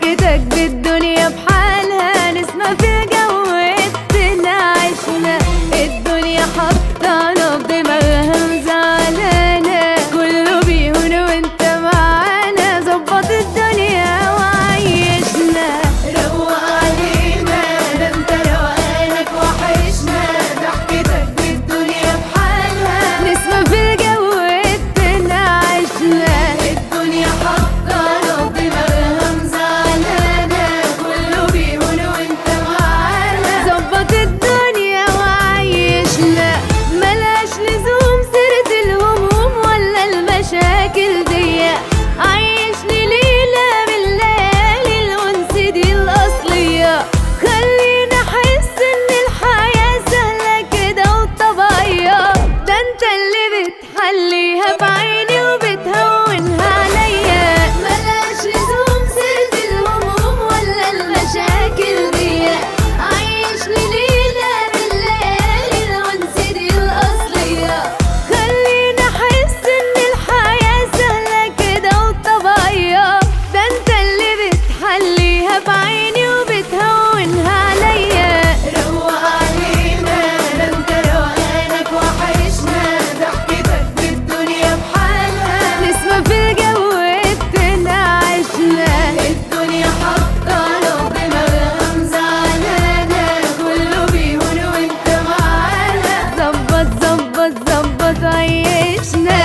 ضحكتك بالدنيا بحالها نسمة في الجو وسطنا عشنا الدنيا حطانا بدماغها مزعلانة كله بيهون وانت معانا ظبط الدنيا وعيشنا روق علينا ده انت روقانك وحشنا ضحكتك بالدنيا بحالها نسمة في الجو وسطنا عشنا الدنيا حطانا بدماغها مزعلانة كله بيهون وانت معانا ظبط الدنيا وعيشنا ملاش لزوم سيرة الهموم ولا المشاكل دي عيشني ليلة من ليالي الأنس دي الأصلية خلينا أحس إن الحياة سهلة كده وطبيعية ده أنت اللي بتحليها بعيني وبتهونها عليا ملاش لزوم سيرة الهموم ولا المشاكل دي عيشني ليلة من ليالي الأنس دي الأصلية خلينا أحس إن الحياة سهلة كده وطبيعية ده أنت اللي بتحليها بعيني وبتهونها عليا روق علينا ده أنت روقانك وحشنا ضحكتك بالدنيا بحالها نسمة في الجو وسطنا عشنا الدنيا حطانا بدماغها مزعلانة كله بيهون وانت معانا ظبط ظبط ظبط عيشنا